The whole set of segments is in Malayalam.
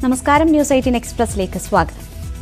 നമസ്കാരം ന്യൂസ് എയ്റ്റീൻ എക്സ്പ്രസിലേക്ക് സ്വാഗതം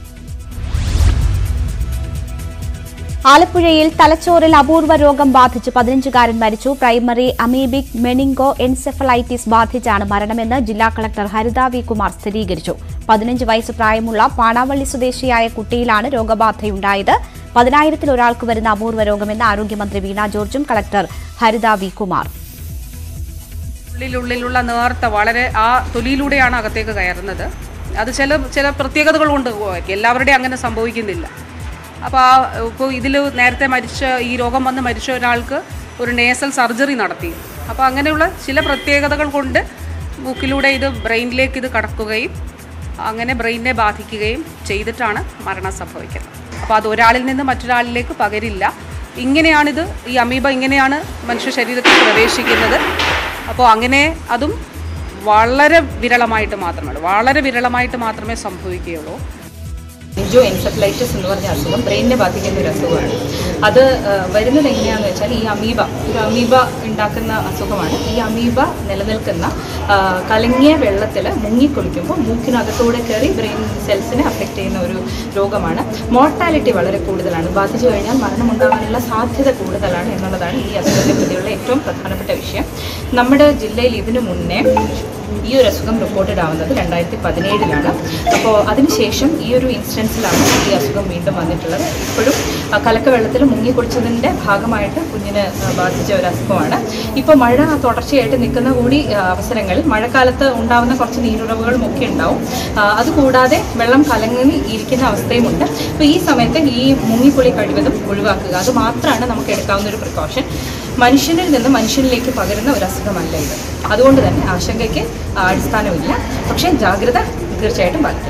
ആലപ്പുഴയിൽ തലച്ചോറിൽ അപൂർവ രോഗം ബാധിച്ച് പതിനഞ്ചുകാരൻ മരിച്ചു പ്രൈമറി അമീബിക് മെനിങ്കോ എൻസെഫലൈറ്റിസ് ബാധിച്ചാണ് മരണമെന്ന് ജില്ലാ കളക്ടർ ഹരിത വി കുമാർ സ്ഥിരീകരിച്ചു പതിനഞ്ച് വയസ്സ് പ്രായമുള്ള പാണാവള്ളി സ്വദേശിയായ കുട്ടിയിലാണ് രോഗബാധയുണ്ടായത് പതിനായിരത്തിൽ ഒരാൾക്ക് വരുന്ന അപൂർവ രോഗമെന്ന് ആരോഗ്യമന്ത്രി വീണ ജോർജും കളക്ടർ ഹരിത വി കുമാർ ഉള്ളിലുള്ളിലുള്ള നേർത്ത വളരെ ആ തൊലിയിലൂടെയാണ് അകത്തേക്ക് കയറുന്നത് അത് ചില ചില പ്രത്യേകതകൾ കൊണ്ട് എല്ലാവരുടെയും അങ്ങനെ സംഭവിക്കുന്നില്ല അപ്പോൾ ആ ഇപ്പോൾ ഇതിൽ നേരത്തെ മരിച്ച ഈ രോഗം വന്ന് മരിച്ച ഒരാൾക്ക് ഒരു നേസൽ സർജറി നടത്തി അപ്പോൾ അങ്ങനെയുള്ള ചില പ്രത്യേകതകൾ കൊണ്ട് മൂക്കിലൂടെ ഇത് ബ്രെയിനിലേക്ക് ഇത് കടക്കുകയും അങ്ങനെ ബ്രെയിനിനെ ബാധിക്കുകയും ചെയ്തിട്ടാണ് മരണം സംഭവിക്കുന്നത് അപ്പോൾ അത് ഒരാളിൽ നിന്ന് മറ്റൊരാളിലേക്ക് പകരില്ല ഇങ്ങനെയാണിത് ഈ അമീബ ഇങ്ങനെയാണ് മനുഷ്യ ശരീരത്തിൽ പ്രവേശിക്കുന്നത് അപ്പോൾ അങ്ങനെ അതും വളരെ വിരളമായിട്ട് മാത്രമേ വളരെ വിരളമായിട്ട് മാത്രമേ സംഭവിക്കുകയുള്ളൂ നിജോ എൻസെഫലൈറ്റിസ് എന്ന് പറഞ്ഞ അസുഖം ബ്രെയിനിനെ ബാധിക്കുന്ന ഒരു അസുഖമാണ് അത് ആ, വരുന്നത് എങ്ങനെയാണെന്ന് വെച്ചാൽ ഈ അമീബ ഒരു അമീബ ഉണ്ടാക്കുന്ന അസുഖമാണ് ഈ അമീബ നിലനിൽക്കുന്ന ആ, കലങ്ങിയ വെള്ളത്തിൽ മുങ്ങിക്കുളിക്കുമ്പോൾ മൂക്കിനകത്തൂടെ കയറി ബ്രെയിൻ സെൽസിനെ അഫക്റ്റ് ചെയ്യുന്ന ഒരു രോഗമാണ് മോർട്ടാലിറ്റി വളരെ കൂടുതലാണ് ബാധിച്ചു കഴിഞ്ഞാൽ മരണമുണ്ടാകാനുള്ള സാധ്യത കൂടുതലാണ് എന്നുള്ളതാണ് ഈ അസുഖത്തെ പ്രതിയുള്ള ഏറ്റവും പ്രധാനപ്പെട്ട വിഷയം നമ്മുടെ ജില്ലയിൽ ഇതിനു മുന്നേ ഈ ഒരു അസുഖം റിപ്പോർട്ടഡ് ആവുന്നത് രണ്ടായിരത്തി പതിനേഴിലാണ് അപ്പോൾ അതിനുശേഷം ഈ ഒരു ഇൻസ്റ്റൻസിലാണ് ഈ അസുഖം വീണ്ടും വന്നിട്ടുള്ളത് ഇപ്പോഴും ആ, കലക്കവെള്ളത്തിൽ മുങ്ങിക്കുടിച്ചതിൻ്റെ ഭാഗമായിട്ട് കുഞ്ഞിന് ആ, ബാധിച്ച ഒരു അസുഖമാണ് ഇപ്പോൾ മഴ തുടർച്ചയായിട്ട് നിൽക്കുന്ന കൂടി ആ, അവസരങ്ങളിൽ മഴക്കാലത്ത് ഉണ്ടാവുന്ന കുറച്ച് നീരുറവുകളും ഒക്കെ ഉണ്ടാവും ആ, അതുകൂടാതെ വെള്ളം കലങ്ങി ഇരിക്കുന്ന അവസ്ഥയുമുണ്ട് അപ്പോൾ ഈ സമയത്ത് ഈ മുങ്ങിക്കുളി കഴിവതും ഒഴിവാക്കുക അത് മാത്രമാണ് നമുക്ക് എടുക്കാവുന്ന ഒരു പ്രിക്കോഷൻ മനുഷ്യനിൽ നിന്ന് മനുഷ്യനിലേക്ക് പകരുന്ന ഒരു അസുഖമല്ല ഇത് അതുകൊണ്ട് തന്നെ ആശങ്കയ്ക്ക് ആ, അടിസ്ഥാനമില്ല പക്ഷേ ജാഗ്രത തീർച്ചയായിട്ടും പാലിക്കണം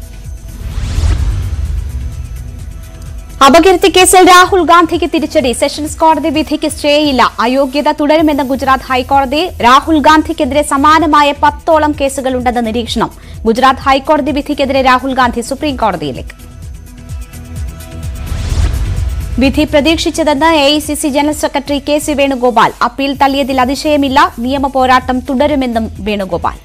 അപകീർത്തി കേസിൽ രാഹുൽ ഗാന്ധിക്ക് തിരിച്ചടി സെഷൻസ് കോടതി വിധിക്ക് സ്റ്റേയില്ല അയോഗ്യത തുടരുമെന്ന് ഗുജറാത്ത് ഹൈക്കോടതി രാഹുൽ ഗാന്ധിക്കെതിരെ സമാനമായ പത്തോളം കേസുകളുണ്ടെന്ന് നിരീക്ഷണം ഗുജറാത്ത് ഹൈക്കോടതി വിധിക്കെതിരെ രാഹുൽ ഗാന്ധി സുപ്രീം കോടതിയിലേക്ക് വിധി പ്രതീക്ഷിച്ചതെന്ന് A general secretary K C Venugopal appeal തള്ളിയതിൽ അതിശയമില്ല നിയമ പോരാട്ടം തുടരുമെന്നും വേണുഗോപാൽ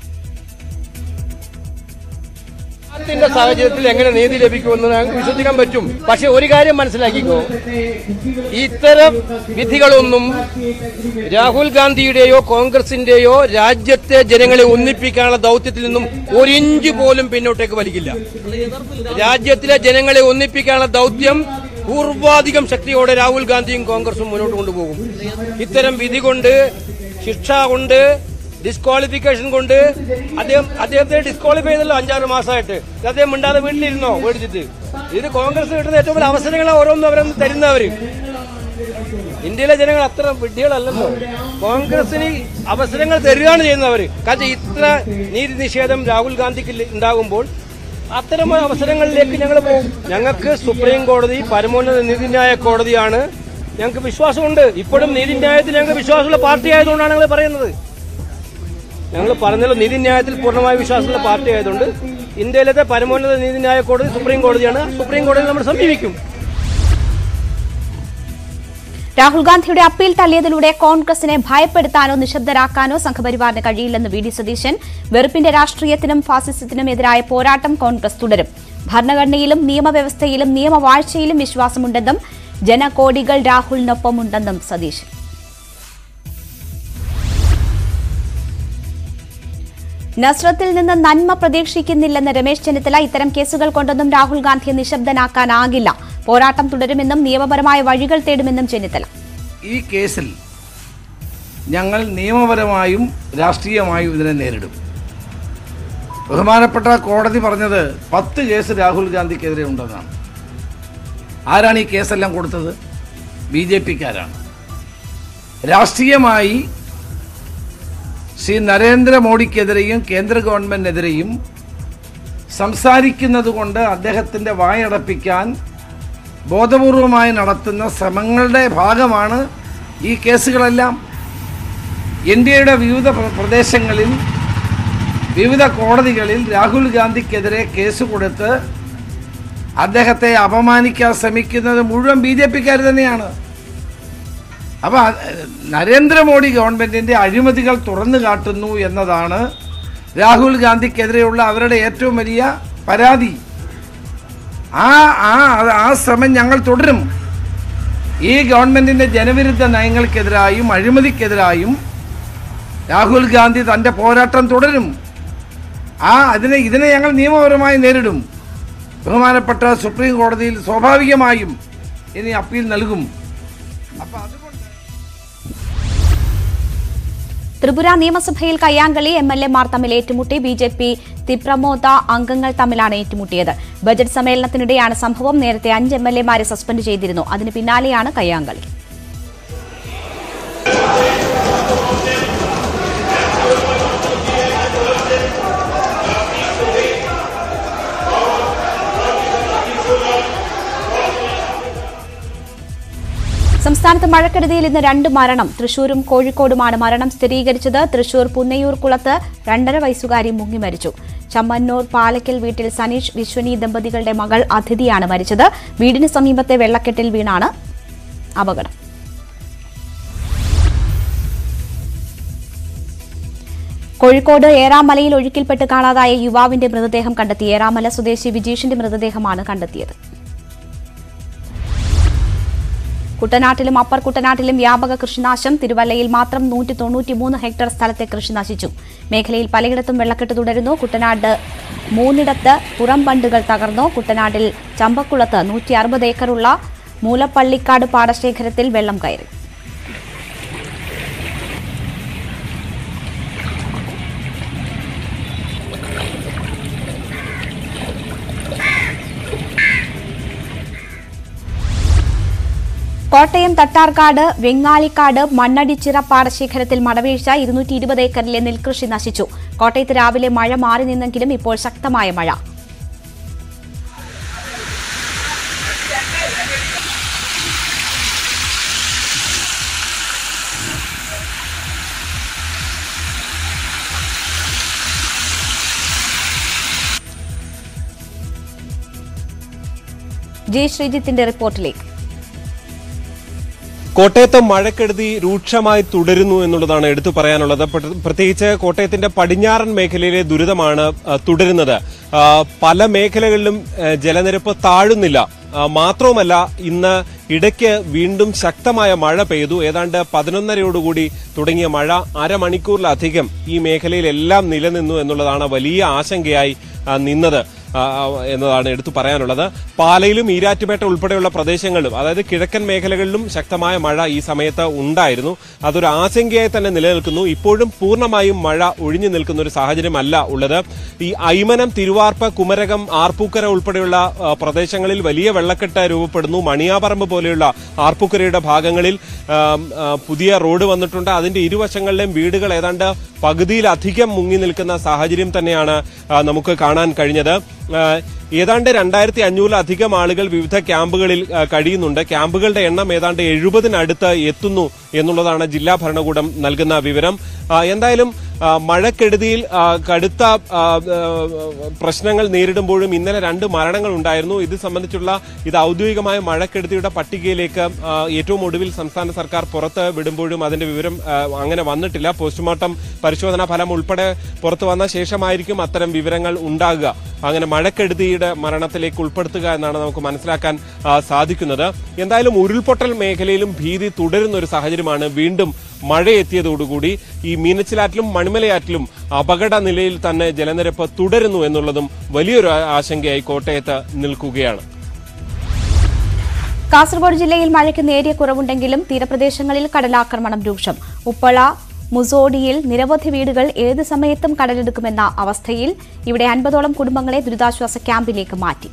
ത്തിന്റെ സാഹചര്യത്തിൽ എങ്ങനെ നീതി ലഭിക്കുമെന്ന് ഞങ്ങൾക്ക് വിശ്വസിക്കാൻ പറ്റും പക്ഷെ ഒരു കാര്യം മനസ്സിലാക്കിക്കോ ഇത്തരം വിധികളൊന്നും രാഹുൽ ഗാന്ധിയുടെയോ കോൺഗ്രസിന്റെയോ രാജ്യത്തെ ജനങ്ങളെ ഒന്നിപ്പിക്കാനുള്ള ദൗത്യത്തിൽ നിന്നും ഒരിഞ്ച് പോലും പിന്നോട്ടേക്ക് വലിക്കില്ല രാജ്യത്തിലെ ജനങ്ങളെ ഒന്നിപ്പിക്കാനുള്ള ദൗത്യം പൂർവാധികം ശക്തിയോടെ രാഹുൽ ഗാന്ധിയും കോൺഗ്രസും മുന്നോട്ട് കൊണ്ടുപോകും ഇത്തരം വിധി കൊണ്ട് ശിക്ഷ കൊണ്ട് ഡിസ്ക്വാളിഫിക്കേഷൻ കൊണ്ട് അദ്ദേഹം അദ്ദേഹത്തെ ഡിസ്ക്വാളിഫൈ ചെയ്തല്ലോ അഞ്ചാറ് മാസമായിട്ട് ഇത് അദ്ദേഹം മിണ്ടാതെ വീട്ടിലിരുന്നോ മേടിച്ചിട്ട് ഇത് കോൺഗ്രസ് കിട്ടുന്ന ഏറ്റവും വലിയ അവസരങ്ങളെ ഓരോന്നും അവരൊന്നും തരുന്നവര് ഇന്ത്യയിലെ ജനങ്ങൾ അത്ര വിഡ്ഢികളല്ലല്ലോ കോൺഗ്രസിന് അവസരങ്ങൾ തരികയാണ് ചെയ്യുന്നവര് കാരണം ഇത്ര നീതി നിഷേധം രാഹുൽ ഗാന്ധിക്ക് ഉണ്ടാകുമ്പോൾ അത്തരം അവസരങ്ങളിലേക്ക് ഞങ്ങൾ പോകും ഞങ്ങൾക്ക് സുപ്രീം കോടതി പരമോന്നത നീതിന്യായ കോടതിയാണ് ഞങ്ങൾക്ക് വിശ്വാസമുണ്ട് ഇപ്പോഴും നീതിന്യായത്തിൽ ഞങ്ങൾക്ക് വിശ്വാസമുള്ള പാർട്ടി ആയതുകൊണ്ടാണ് ഞങ്ങൾ പറയുന്നത് ഞങ്ങൾ പറഞ്ഞല്ലോ നീതിന്യായത്തിൽ പൂർണ്ണമായ വിശ്വാസമുള്ള പാർട്ടി ആയതുകൊണ്ട് ഇന്ത്യയിലത്തെ പരമോന്നത നീതിന്യായ കോടതി സുപ്രീം കോടതിയാണ് സുപ്രീം കോടതി നമ്മൾ സമീപിക്കും രാഹുൽ ഗാന്ധിയുടെ അപ്പീൽ തള്ളിയതിലൂടെ കോൺഗ്രസിനെ ഭയപ്പെടുത്താനോ നിശബ്ദരാക്കാനോ സംഘപരിവാറിന് കഴിയില്ലെന്ന് വി ഡി സതീശൻ വെറുപ്പിന്റെ രാഷ്ട്രീയത്തിനും ഫാസിസത്തിനും എതിരായ പോരാട്ടം കോൺഗ്രസ് തുടരും ഭരണഘടനയിലും നിയമവ്യവസ്ഥയിലും നിയമവാഴ്ചയിലും വിശ്വാസമുണ്ടെന്നും ജനകോടികൾ രാഹുലിനൊപ്പമുണ്ടെന്നും സതീശൻ നസ്രത്തിൽ നിന്ന് നന്മ പ്രതീക്ഷിക്കുന്നില്ലെന്ന് രമേശ് ചെന്നിത്തല ഇത്തരം കേസുകൾ കൊണ്ടൊന്നും രാഹുൽ ഗാന്ധിയെ നിശബ്ദനാക്കാനാകില്ല പോരാട്ടം തുടരുമെന്നും നിയമപരമായ വഴികൾ തേടുമെന്നും ചെന്നിത്തല ഈ കേസിൽ ഞങ്ങൾ നിയമപരമായും രാഷ്ട്രീയമായും ഇതിനെ നേരിടും ബഹുമാനപ്പെട്ട കോടതി പറഞ്ഞത് പത്ത് കേസ് രാഹുൽ ഗാന്ധിക്കെതിരെ ഉണ്ടെന്നാണ് ആരാണ് ഈ കേസെല്ലാം കൊടുത്തത് ബി ജെ പിക്കാരാണ് രാഷ്ട്രീയമായി ശ്രീ നരേന്ദ്രമോദിക്കെതിരെയും കേന്ദ്ര ഗവൺമെന്റിനെതിരെയും സംസാരിക്കുന്നത് കൊണ്ട് അദ്ദേഹത്തിൻ്റെ വായടപ്പിക്കാൻ ബോധപൂർവമായി നടത്തുന്ന ശ്രമങ്ങളുടെ ഭാഗമാണ് ഈ കേസുകളെല്ലാം ഇന്ത്യയുടെ വിവിധ പ്ര- പ്രദേശങ്ങളിൽ വിവിധ കോടതികളിൽ രാഹുൽ ഗാന്ധിക്കെതിരെ കേസ് കൊടുത്ത് അദ്ദേഹത്തെ അപമാനിക്കാൻ ശ്രമിക്കുന്നത് മുഴുവൻ ബി ജെ പിക്കാർ തന്നെയാണ് അപ്പോൾ നരേന്ദ്രമോദി ഗവൺമെൻറ്റിൻ്റെ അഴിമതികൾ തുറന്നു കാട്ടുന്നു എന്നതാണ് രാഹുൽ ഗാന്ധിക്കെതിരെയുള്ള അവരുടെ ഏറ്റവും വലിയ പരാതി ആ ആ ആ ശ്രമം ഞങ്ങൾ തുടരും ഈ ഗവൺമെന്റിന്റെ ജനവിരുദ്ധ നയങ്ങൾക്കെതിരായും അഴിമതിക്കെതിരായും രാഹുൽ ഗാന്ധി തന്റെ പോരാട്ടം തുടരും ആ അതിനെ ഇതിനെ ഞങ്ങൾ നിയമപരമായി നേരിടും ബഹുമാനപ്പെട്ട സുപ്രീം കോടതിയിൽ സ്വാഭാവികമായും ഇനി അപ്പീൽ നൽകും അപ്പൊ അതുകൊണ്ട് ത്രിപുര നിയമസഭയിൽ കയ്യാങ്കളി എം എൽ എമാർ തമ്മിൽ ഏറ്റുമുട്ടി ബി ജെ പി തിപ്രമോദ അംഗങ്ങൾ തമ്മിലാണ് ഏറ്റുമുട്ടിയത് ബജറ്റ് സമ്മേളനത്തിനിടെയാണ് സംഭവം നേരത്തെ അഞ്ച് എം എൽ എമാരെ സസ്പെൻഡ് ചെയ്തിരുന്നു അതിന് പിന്നാലെയാണ് കയ്യാങ്കളി സംസ്ഥാനത്ത് മഴക്കെടുതിയിൽ ഇന്ന് രണ്ട് മരണം തൃശൂരും കോഴിക്കോടുമാണ് മരണം സ്ഥിരീകരിച്ചത് തൃശൂർ പുന്നയൂർ കുളത്ത് രണ്ടര വയസ്സുകാരി മുങ്ങി മരിച്ചു ചമ്മന്നൂർ പാലക്കൽ വീട്ടിൽ സനീഷ് വിശ്വനി ദമ്പതികളുടെ മകൾ അതിഥിയാണ് മരിച്ചത് വീടിന് സമീപത്തെ വെള്ളക്കെട്ടിൽ വീണാണ് അപകടം കോഴിക്കോട് ഏറാമലയിൽ ഒഴുക്കിൽപ്പെട്ട് കാണാതായ യുവാവിന്റെ മൃതദേഹം കണ്ടെത്തി ഏറാമല സ്വദേശി വിജീഷിന്റെ മൃതദേഹമാണ് കണ്ടെത്തിയത് കുട്ടനാട്ടിലും അപ്പർ കുട്ടനാട്ടിലും വ്യാപക കൃഷിനാശം തിരുവല്ലയിൽ മാത്രം നൂറ്റി തൊണ്ണൂറ്റിമൂന്ന് ഹെക്ടർ സ്ഥലത്തെ കൃഷി നശിച്ചു മേഖലയിൽ പലയിടത്തും വെള്ളക്കെട്ട് തുടരുന്നു കുട്ടനാട് മൂന്നിടത്ത് പുറംബണ്ടുകൾ തകർന്നു കുട്ടനാട്ടിൽ ചമ്പക്കുളത്ത് നൂറ്റി അറുപത് ഏക്കറുള്ള മൂലപ്പള്ളിക്കാട് പാടശേഖരത്തിൽ വെള്ളം കയറി കോട്ടയം തട്ടാർക്കാട് വെങ്ങാലിക്കാട് മണ്ണടിച്ചിറ പാടശേഖരത്തിൽ മടവീഴ്ച ഇരുന്നൂറ്റി ഇരുപത് ഏക്കറിലെ നെൽകൃഷി നശിച്ചു കോട്ടയത്ത് രാവിലെ മഴ മാറി നിന്നെങ്കിലും ഇപ്പോൾ ശക്തമായ മഴ ജി ശ്രീജിത്തിന്റെ റിപ്പോർട്ടിലേക്ക് കോട്ടയത്ത് മഴക്കെടുതി രൂക്ഷമായി തുടരുന്നു എന്നുള്ളതാണ് എടുത്തു പറയാനുള്ളത് പ്ര- പ്രത്യേകിച്ച് കോട്ടയത്തിന്റെ പടിഞ്ഞാറൻ മേഖലയിലെ ദുരിതമാണ് ആ, തുടരുന്നത് ആ, പല മേഖലകളിലും ആ, ജലനിരപ്പ് താഴുന്നില്ല ആ, മാത്രവുമല്ല ഇന്ന് ഇടയ്ക്ക് വീണ്ടും ശക്തമായ മഴ പെയ്തു ഏതാണ്ട് പതിനൊന്നരയോടുകൂടി തുടങ്ങിയ മഴ അരമണിക്കൂറിലധികം ഈ മേഖലയിലെല്ലാം നിലനിന്നു എന്നുള്ളതാണ് വലിയ ആശങ്കയായി ആ, നിന്നത് ആ, എന്നതാണ് എടുത്തു പറയാനുള്ളത് പാലയിലും ഈരാറ്റുപേട്ട ഉൾപ്പെടെയുള്ള പ്രദേശങ്ങളിലും അതായത് കിഴക്കൻ മേഖലകളിലും ശക്തമായ മഴ ഈ സമയത്ത് ഉണ്ടായിരുന്നു അതൊരു ആശങ്കയായി തന്നെ നിലനിൽക്കുന്നു ഇപ്പോഴും പൂർണ്ണമായും മഴ ഒഴിഞ്ഞു നിൽക്കുന്ന ഒരു സാഹചര്യമല്ല ഉള്ളത് ഈ ഐമനം തിരുവാർപ്പ് കുമരകം ആർപ്പൂക്കര ഉൾപ്പെടെയുള്ള ആ, പ്രദേശങ്ങളിൽ വലിയ വെള്ളക്കെട്ട് രൂപപ്പെടുന്നു മണിയാപറമ്പ് പോലെയുള്ള ആർപ്പൂക്കരയുടെ ഭാഗങ്ങളിൽ ആ, ആ, പുതിയ റോഡ് വന്നിട്ടുണ്ട് അതിന്റെ ഇരുവശങ്ങളിലെയും വീടുകൾ ഏതാണ്ട് പകുതിയിലധികം മുങ്ങി നിൽക്കുന്ന സാഹചര്യം തന്നെയാണ് ആ, നമുക്ക് കാണാൻ കഴിഞ്ഞത് ആ, ഏതാണ്ട് രണ്ടായിരത്തി അഞ്ഞൂറിലധികം ആളുകൾ വിവിധ ക്യാമ്പുകളിൽ ആ, കഴിയുന്നുണ്ട് ക്യാമ്പുകളുടെ എണ്ണം ഏതാണ്ട് എഴുപതിനടുത്ത് എത്തുന്നു എന്നുള്ളതാണ് ജില്ലാ ഭരണകൂടം നൽകുന്ന വിവരം ആ, എന്തായാലും ആ, മഴക്കെടുതിയിൽ ആ, കടുത്ത ആ, ആ, പ്രശ്നങ്ങൾ നേരിടുമ്പോഴും ഇന്നലെ രണ്ട് മരണങ്ങൾ ഉണ്ടായിരുന്നു ഇത് സംബന്ധിച്ചുള്ള ഇത് ഔദ്യോഗികമായ മഴക്കെടുതിയുടെ പട്ടികയിലേക്ക് ആ, ഏറ്റവും ഒടുവിൽ സംസ്ഥാന സർക്കാർ പുറത്ത് വിടുമ്പോഴും അതിന്റെ വിവരം ആ, അങ്ങനെ വന്നിട്ടില്ല പോസ്റ്റ്മോർട്ടം പരിശോധനാ ഫലം ഉൾപ്പെടെ പുറത്തു വന്ന ശേഷമായിരിക്കും അത്തരം വിവരങ്ങൾ ഉണ്ടാകുക അങ്ങനെ മഴക്കെടുതിയുടെ മരണത്തിലേക്ക് ഉൾപ്പെടുത്തുക എന്നാണ് നമുക്ക് മനസ്സിലാക്കാൻ ആ, സാധിക്കുന്നത് എന്തായാലും ഉരുൾപൊട്ടൽ മേഖലയിലും ഭീതി തുടരുന്ന ഒരു സാഹചര്യമാണ് വീണ്ടും മഴ എത്തിയതോടുകൂടി ഈ മീനച്ചിലാറ്റിലും മണിമലയാറ്റിലും അപകട നിലയിൽ തന്നെ ജലനിരപ്പ് തുടരുന്നു എന്നുള്ളതും വലിയൊരു ആ- ആശങ്കയായി കോട്ടയത്ത് നിൽക്കുകയാണ് കാസർഗോഡ് ജില്ലയിൽ മഴയ്ക്ക് നേരിയ കുറവുണ്ടെങ്കിലും തീരപ്രദേശങ്ങളിൽ കടലാക്രമണം രൂക്ഷം ഉപ്പള മുസോഡിയിൽ നിരവധി വീടുകൾ ഏത് സമയത്തും കടലെടുക്കുമെന്ന അവസ്ഥയിൽ ഇവിടെ അൻപതോളം കുടുംബങ്ങളെ ദുരിതാശ്വാസ ക്യാമ്പിലേക്ക് മാറ്റി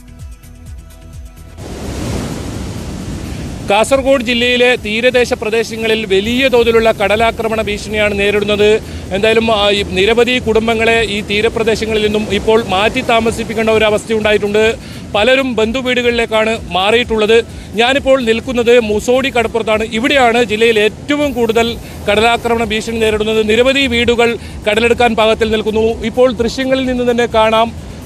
കാസർഗോഡ് ജില്ലയിലെ തീരദേശ പ്രദേശങ്ങളിൽ വലിയ തോതിലുള്ള കടലാക്രമണ ഭീഷണിയാണ് നേരിടുന്നത് എന്തായാലും ആ, ഈ നിരവധി കുടുംബങ്ങളെ ഈ തീരപ്രദേശങ്ങളിൽ നിന്നും ഇപ്പോൾ മാറ്റി താമസിപ്പിക്കേണ്ട ഒരു അവസ്ഥ ഉണ്ടായിട്ടുണ്ട് പലരും ബന്ധുവീടുകളിലേക്കാണ് മാറിയിട്ടുള്ളത് ഞാനിപ്പോൾ നിൽക്കുന്നത് മുസോടി കടപ്പുറത്താണ് ഇവിടെയാണ് ജില്ലയിൽ ഏറ്റവും കൂടുതൽ കടലാക്രമണ ഭീഷണി നേരിടുന്നത് നിരവധി വീടുകൾ കടലെടുക്കാൻ പാകത്തിൽ നിൽക്കുന്നു ഇപ്പോൾ ദൃശ്യങ്ങളിൽ നിന്ന് തന്നെ കാണാം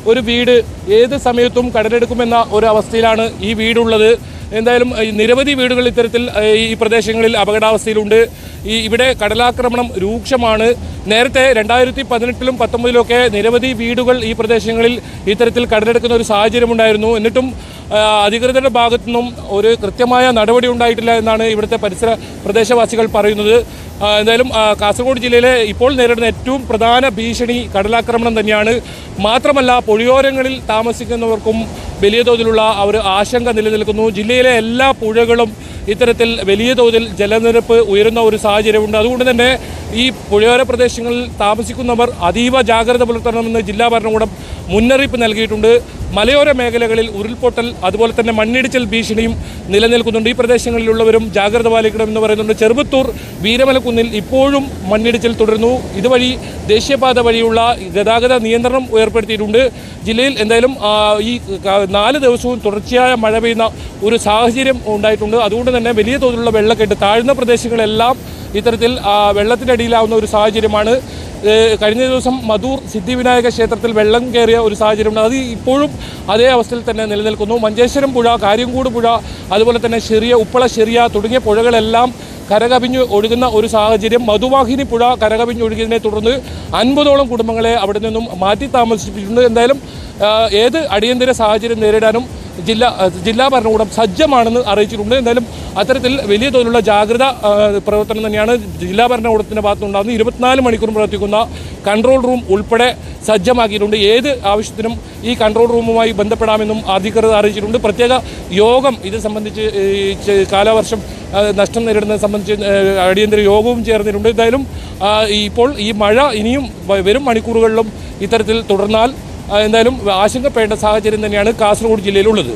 ഒരു വീട് ഏത് സമയത്തും കടലെടുക്കുമെന്ന ഒരു അവസ്ഥയിലാണ് ഈ വീടുള്ളത് എന്തായാലും ഈ നിരവധി വീടുകൾ ഇത്തരത്തിൽ ഏഹ്, ഈ പ്രദേശങ്ങളിൽ അപകടാവസ്ഥയിലുണ്ട് ഈ ഇവിടെ കടലാക്രമണം രൂക്ഷമാണ് നേരത്തെ രണ്ടായിരത്തി പതിനെട്ടിലും പത്തൊമ്പതിലുമൊക്കെ നിരവധി വീടുകൾ ഈ പ്രദേശങ്ങളിൽ ഇത്തരത്തിൽ കടലെടുക്കുന്ന ഒരു സാഹചര്യമുണ്ടായിരുന്നു എന്നിട്ടും ആ, അധികൃതരുടെ ഭാഗത്തു നിന്നും ഒരു കൃത്യമായ നടപടി ഉണ്ടായിട്ടില്ല എന്നാണ് ഇവിടുത്തെ പരിസര പ്രദേശവാസികൾ പറയുന്നത് ആ, എന്തായാലും ആ, കാസർഗോഡ് ജില്ലയിലെ ഇപ്പോൾ നേരിടുന്ന ഏറ്റവും പ്രധാന ഭീഷണി കടലാക്രമണം തന്നെയാണ് മാത്രമല്ല പൊഴിയോരങ്ങളിൽ താമസിക്കുന്നവർക്കും വലിയ തോതിലുള്ള ഒരു ആശങ്ക നിലനിൽക്കുന്നു ജില്ലയിലെ എല്ലാ പുഴകളും ഇത്തരത്തിൽ വലിയ തോതിൽ ജലനിരപ്പ് ഉയരുന്ന ഒരു സാഹചര്യമുണ്ട് അതുകൊണ്ട് തന്നെ ഈ പുഴയോര പ്രദേശങ്ങളിൽ താമസിക്കുന്നവർ അതീവ ജാഗ്രത പുലർത്തണമെന്ന് ജില്ലാ ഭരണകൂടം മുന്നറിയിപ്പ് നൽകിയിട്ടുണ്ട് മലയോര മേഖലകളിൽ ഉരുൾപൊട്ടൽ അതുപോലെ തന്നെ മണ്ണിടിച്ചിൽ ഭീഷണിയും നിലനിൽക്കുന്നുണ്ട് ഈ പ്രദേശങ്ങളിലുള്ളവരും ജാഗ്രത പാലിക്കണമെന്ന് പറയുന്നുണ്ട് ചെറുപത്തൂർ വീരമലക്കുന്നിൽ ഇപ്പോഴും മണ്ണിടിച്ചിൽ തുടരുന്നു ഇതുവഴി ദേശീയപാത വഴിയുള്ള ഗതാഗത നിയന്ത്രണം ഏർപ്പെടുത്തിയിട്ടുണ്ട് ജില്ലയിൽ എന്തായാലും ആ, ഈ ക- നാല് ദിവസവും തുടർച്ചയായ മഴ പെയ്യുന്ന ഒരു സാഹചര്യം ഉണ്ടായിട്ടുണ്ട് അതുകൊണ്ട് തന്നെ വലിയ തോതിലുള്ള വെള്ളക്കെട്ട് താഴ്ന്ന പ്രദേശങ്ങളെല്ലാം ഇത്തരത്തിൽ ആ, വെള്ളത്തിൻ്റെ അടിയിലാവുന്ന ഒരു സാഹചര്യമാണ് ഏഹ് കഴിഞ്ഞ ദിവസം മധൂർ സിദ്ധിവിനായക ക്ഷേത്രത്തിൽ വെള്ളം കയറിയ ഒരു സാഹചര്യമുണ്ട് അത് ഇപ്പോഴും അതേ അവസ്ഥയിൽ തന്നെ നിലനിൽക്കുന്നു മഞ്ചേശ്വരം പുഴ കാര്യംകൂട് പുഴ അതുപോലെ തന്നെ ചെറിയ ഉപ്പള ചെറിയ തുടങ്ങിയ പുഴകളെല്ലാം കരകവിഞ്ഞ് ഒഴുകുന്ന ഒരു സാഹചര്യം മധുവാഹിനി പുഴ കരകവിഞ്ഞ് ഒഴുകിയതിനെ തുടർന്ന് അൻപതോളം കുടുംബങ്ങളെ അവിടെ നിന്നും മാറ്റി താമസിപ്പിച്ചിട്ടുണ്ട് എന്തായാലും ആ, ഏത് അടിയന്തര സാഹചര്യം നേരിടാനും ജില്ലാ ആ, ജില്ലാ ഭരണകൂടം സജ്ജമാണെന്ന് അറിയിച്ചിട്ടുണ്ട് എന്തായാലും അത്തരത്തിൽ വലിയ തോതിലുള്ള ജാഗ്രത ആ, പ്രവർത്തനം തന്നെയാണ് ജില്ലാ ഭരണകൂടത്തിൻ്റെ ഭാഗത്തുനിന്നുണ്ടാകുന്നത് ഇരുപത്തിനാല് മണിക്കൂർ പ്രവർത്തിക്കുന്ന കൺട്രോൾ റൂം ഉൾപ്പെടെ സജ്ജമാക്കിയിട്ടുണ്ട് ഏത് ആവശ്യത്തിനും ഈ കൺട്രോൾ റൂമുമായി ബന്ധപ്പെടാമെന്നും അധികൃതർ അറിയിച്ചിട്ടുണ്ട് പ്രത്യേക യോഗം ഇത് സംബന്ധിച്ച് ഈ ചെ- കാലവർഷം ആ, നഷ്ടം നേരിടുന്നത് സംബന്ധിച്ച് ഏ, അടിയന്തര യോഗവും ചേർന്നിട്ടുണ്ട് എന്തായാലും ആ, ഇപ്പോൾ ഈ മഴ ഇനിയും വ- വരും മണിക്കൂറുകളിലും ഇത്തരത്തിൽ തുടർന്നാൽ ആ, എന്തായാലും ആശങ്കപ്പെടേണ്ട സാഹചര്യം തന്നെയാണ് കാസർഗോഡ് ജില്ലയിലുള്ളത്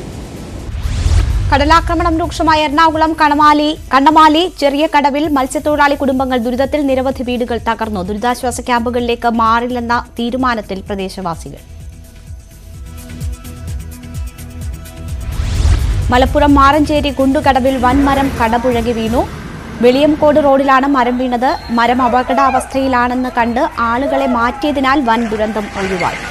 കടലാക്രമണം രൂക്ഷമായ എറണാകുളം കണമാലി കണ്ണമാലി ചെറിയ കടവിൽ മത്സ്യത്തൊഴിലാളി കുടുംബങ്ങൾ ദുരിതത്തിൽ നിരവധി വീടുകൾ തകർന്നു ദുരിതാശ്വാസ ക്യാമ്പുകളിലേക്ക് മാറില്ലെന്ന തീരുമാനത്തിൽ പ്രദേശവാസികൾ മലപ്പുറം മാറഞ്ചേരി കുണ്ടുകടവിൽ വൻമരം കടപുഴകി വീണു വെളിയംകോട് റോഡിലാണ് മരം വീണത് മരം അപകടാവസ്ഥയിലാണെന്ന് കണ്ട് ആളുകളെ മാറ്റിയതിനാൽ വൻ ദുരന്തം ഒഴിവായി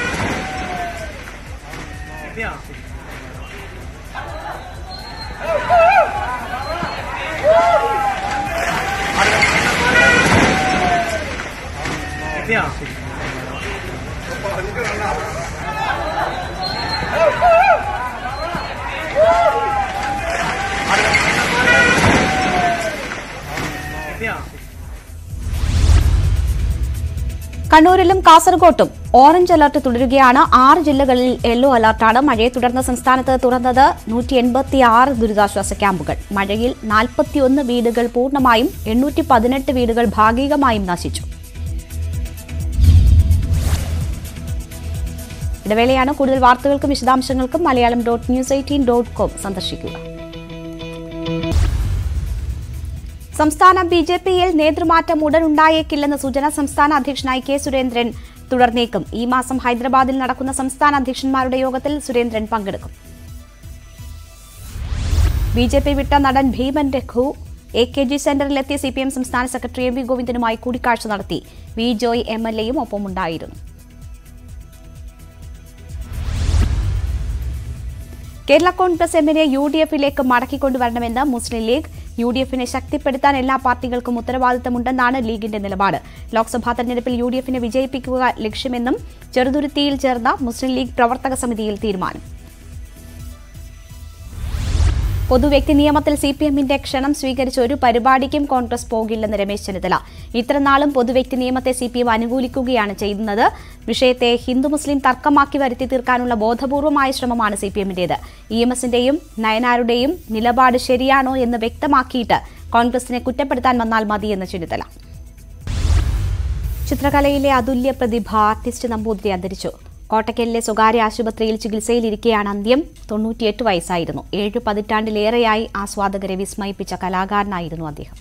കണ്ണൂരിലും കാസർകോട്ടും ഓറഞ്ച് അലർട്ട് തുടരുകയാണ് ആറ് ജില്ലകളിൽ യെല്ലോ അലർട്ടാണ് മഴയെ തുടർന്ന് സംസ്ഥാനത്ത് തുറന്നത് നൂറ്റി എൺപത്തിയാറ് ദുരിതാശ്വാസ ക്യാമ്പുകൾ മഴയിൽ നാൽപ്പത്തിയൊന്ന് വീടുകൾ പൂർണ്ണമായും എണ്ണൂറ്റി പതിനെട്ട് വീടുകൾ ഭാഗികമായും നശിച്ചു ഇടവേളയാണ് കൂടുതൽ വാർത്തകൾക്കും വിശദാംശങ്ങൾക്കും Malayalam dot news eighteen dot com സന്ദർശിക്കുക സംസ്ഥാന ബി ജെ പിയിൽ നേതൃമാറ്റം ഉടൻ ഉണ്ടായേക്കില്ലെന്ന സൂചന സംസ്ഥാന അധ്യക്ഷനായി കെ സുരേന്ദ്രൻ തുടർന്നേക്കും ഈ മാസം ഹൈദരാബാദിൽ നടക്കുന്ന സംസ്ഥാന അധ്യക്ഷന്മാരുടെ യോഗത്തിൽ സുരേന്ദ്രൻ പങ്കെടുക്കും ബി ജെ പി വിട്ട നടൻ Bheeman Raghu A K G സെന്ററിലെത്തിയ സി പി എം സംസ്ഥാന സെക്രട്ടറി എം വി ഗോവിന്ദനുമായി കൂടിക്കാഴ്ച നടത്തി വി ജോയ് എം എൽ എയും ഒപ്പമുണ്ടായിരുന്നു കേരള കോൺഗ്രസ് എമ്മിനെ യു ഡി എഫിലേക്ക് മടക്കിക്കൊണ്ടുവരണമെന്ന് മുസ്ലിം ലീഗ് യു ഡി എഫിനെ ശക്തിപ്പെടുത്താൻ എല്ലാ പാർട്ടികൾക്കും ഉത്തരവാദിത്തമുണ്ടെന്നാണ് ലീഗിന്റെ നിലപാട് ലോക്സഭാ തെരഞ്ഞെടുപ്പിൽ യു ഡി എഫിനെ വിജയിപ്പിക്കുക ലക്ഷ്യമെന്നും ചെറുതുരുത്തിയിൽ ചേർന്ന മുസ്ലിം ലീഗ് പ്രവർത്തക സമിതിയിൽ തീരുമാനം പൊതുവ്യക്തി നിയമത്തിൽ സി പി എമ്മിന്റെ ക്ഷണം സ്വീകരിച്ച ഒരു പരിപാടിക്കും കോൺഗ്രസ് പോകില്ലെന്ന് രമേശ് ചെന്നിത്തല ഇത്രനാളും പൊതുവ്യക്തി നിയമത്തെ സി പി എം അനുകൂലിക്കുകയാണ് ചെയ്യുന്നത് വിഷയത്തെ ഹിന്ദു മുസ്ലിം തർക്കമാക്കി വരുത്തി തീർക്കാനുള്ള ബോധപൂർവമായ ശ്രമമാണ് സി പി എമ്മിന്റേത് ഇ എം എസിന്റെയും നയനാരുടെയും നിലപാട് ശരിയാണോ എന്ന് വ്യക്തമാക്കിയിട്ട് കോൺഗ്രസിനെ കുറ്റപ്പെടുത്താൻ വന്നാൽ മതിയെന്ന് ചെന്നിത്തല ചിത്രകലയിലെ അതുല്യ പ്രതിഭ ആർട്ടിസ്റ്റ് നമ്പൂതിരി അന്തരിച്ചു കോട്ടക്കലിലെ സ്വകാര്യ ആശുപത്രിയിൽ ചികിത്സയിലിരിക്കെയാണ് അന്ത്യം തൊണ്ണൂറ്റിയെട്ട് വയസ്സായിരുന്നു ഏഴ് പതിറ്റാണ്ടിലേറെയായി ആസ്വാദകരെ വിസ്മയിപ്പിച്ച കലാകാരനായിരുന്നു അദ്ദേഹം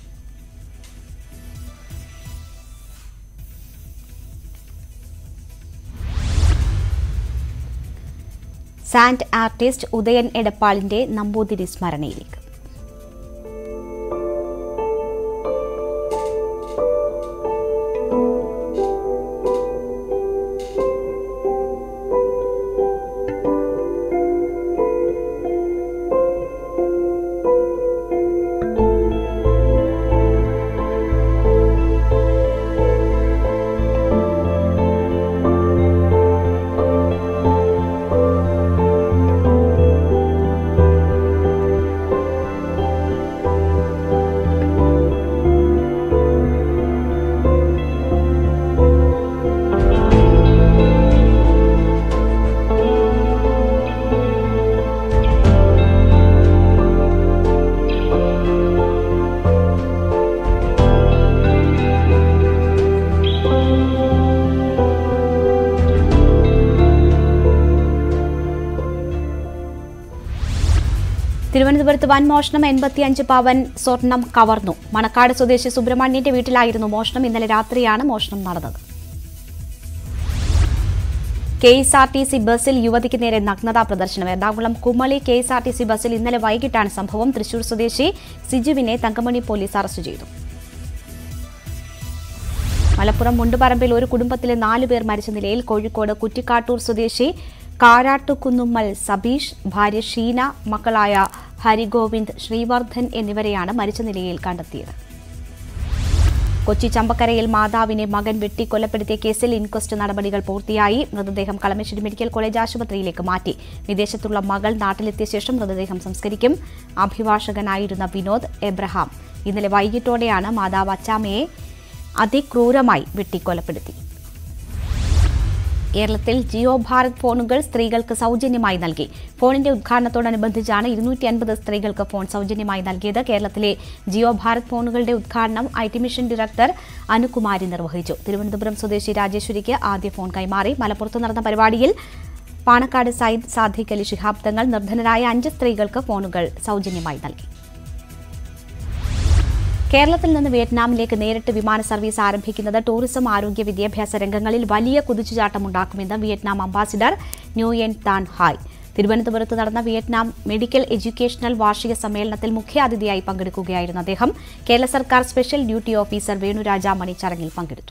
സാൻഡ് ആർട്ടിസ്റ്റ് ഉദയൻ എടപ്പാളിന്റെ നമ്പൂതിരി സ്മരണയിലേക്ക് തിരുവനന്തപുരത്ത് വൻ മോഷണം എൺപത്തിയഞ്ച് പവൻ സ്വർണം കവർന്നു മണക്കാട് സ്വദേശി സുബ്രഹ്മണ്യന്റെ വീട്ടിലായിരുന്നു മോഷണം ഇന്നലെ രാത്രിയാണ് മോഷണം നടന്നത് K S R T C ബസ്സിൽ യുവതിക്ക് നേരെ നഗ്നതാ പ്രദർശനം Ernakulam Kumily K S R T C ബസ്സിൽ ഇന്നലെ വൈകിട്ടാണ് സംഭവം തൃശൂർ സ്വദേശി സിജുവിനെ തങ്കമണി പോലീസ് അറസ്റ്റ് ചെയ്തു മലപ്പുറം മുണ്ടുപറമ്പിൽ ഒരു കുടുംബത്തിലെ നാല് പേർ മരിച്ച നിലയിൽ കോഴിക്കോട് കുറ്റിക്കാട്ടൂർ സ്വദേശി കാരാട്ടുകുന്നുമ്മൽ സബീഷ് ഭാര്യ ഷീന മക്കളായ ഹരിഗോവിന്ദ് ശ്രീവർദ്ധൻ എന്നിവരെയാണ് മരിച്ച നിലയിൽ കണ്ടെത്തിയത് കൊച്ചി ചമ്പക്കരയിൽ മാതാവിനെ മകൻ വെട്ടി കൊലപ്പെടുത്തിയ കേസിൽ ഇൻക്വസ്റ്റ് നടപടികൾ പൂർത്തിയായി മൃതദേഹം കളമശ്ശേരി മെഡിക്കൽ കോളേജ് ആശുപത്രിയിലേക്ക് മാറ്റി വിദേശത്തുള്ള മകൾ നാട്ടിലെത്തിയ ശേഷം മൃതദേഹം സംസ്കരിക്കും അഭിഭാഷകനായിരുന്ന വിനോദ് എബ്രഹാം ഇന്നലെ വൈകിട്ടോടെയാണ് മാതാവ് അച്ചാമ്മയെ അതിക്രൂരമായി വെട്ടിക്കൊലപ്പെടുത്തി കേരളത്തിൽ ജിയോ ഭാരത് ഫോണുകൾ സ്ത്രീകൾക്ക് സൗജന്യമായി നൽകി ഫോണിന്റെ ഉദ്ഘാടനത്തോടനുബന്ധിച്ചാണ് ഇരുന്നൂറ്റി അൻപത് സ്ത്രീകൾക്ക് ഫോൺ സൗജന്യമായി നൽകിയത് കേരളത്തിലെ ജിയോ ഭാരത് ഫോണുകളുടെ ഉദ്ഘാടനം I T mission director Anukumari നിർവഹിച്ചു തിരുവനന്തപുരം സ്വദേശി രാജേശ്വരിക്ക് ആദ്യ ഫോൺ കൈമാറി മലപ്പുറത്ത് നടന്ന പരിപാടിയിൽ പാണക്കാട് സയ്യിദ് സാദിഖ് അലി ശിഹാബ് തങ്ങൾ നിർധനരായ അഞ്ച് സ്ത്രീകൾക്ക് ഫോണുകൾ സൗജന്യമായി നൽകി കേരളത്തിൽ നിന്ന് വിയറ്റ്നാമിലേക്ക് നേരിട്ട് വിമാന സർവീസ് ആരംഭിക്കുന്നത് ടൂറിസം ആരോഗ്യ വിദ്യാഭ്യാസ രംഗങ്ങളിൽ വലിയ കുതിച്ചുചാട്ടമുണ്ടാക്കുമെന്ന് വിയറ്റ്നാം അംബാസിഡർ ന്യൂയൻ താൻ ഹായ് തിരുവനന്തപുരത്ത് നടന്ന വിയറ്റ്നാം മെഡിക്കൽ എഡ്യൂക്കേഷണൽ വാർഷിക സമ്മേളനത്തിൽ മുഖ്യാതിഥിയായി പങ്കെടുക്കുകയായിരുന്നു അദ്ദേഹം കേരള സർക്കാർ സ്പെഷ്യൽ ഡ്യൂട്ടി ഓഫീസർ വേണുരാജാമണി ചടങ്ങിൽ പങ്കെടുത്തു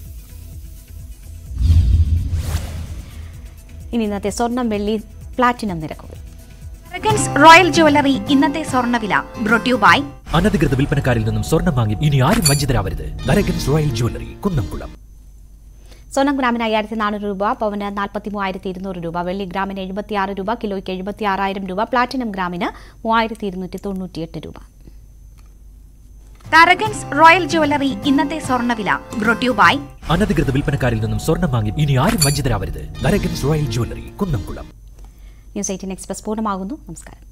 ഇനി ഇന്നത്തെ സ്വർണം വെള്ളി പ്ലാറ്റിനം നിരക്കുകൾ ഫ്രഗൻസ് റോയൽ ജ്വല്ലറി ഇന്നത്തെ സ്വർണ്ണവില ബ്രോട്യൂ ബൈ അനധികൃത വിൽപ്പനക്കാരിൽ നിന്നും സ്വർണം വാങ്ങി ഇനി ആരും വഞ്ചിതരാവരുത് ദരഗൻസ് റോയൽ ജ്വല്ലറി കുന്നംകുളം സ്വർണം ഗ്രാമിന് അയ്യായിരത്തി നാനൂറ് രൂപ പവന് നാൽപ്പത്തി മൂവായിരത്തി ഇരുന്നൂറ് രൂപ വെള്ളി ഗ്രാമിന് എഴുപത്തിയാറ് രൂപ കിലോയ്ക്ക് എഴുപത്തി ആറായിരം രൂപ പ്ലാറ്റിനം ഗ്രാമിന് മൂവായിരത്തി ഇരുന്നൂറ്റി തൊണ്ണൂറ്റിയെട്ട് രൂപ താരകൻസ് റോയൽ ജ്വല്ലറി ഇന്നത്തെ സ്വർണ്ണവില ബ്രോട്യൂ ബൈ അനധികൃത വിൽപ്പനക്കാരിൽ നിന്നും സ്വർണം വാങ്ങി ഇനി ആരും വഞ്ചിതരാവരുത് ദരഗൻസ് royal jewellery Kunnamkulam news eighteen express പൂർണ്ണമാകുന്നു നമസ്കാരം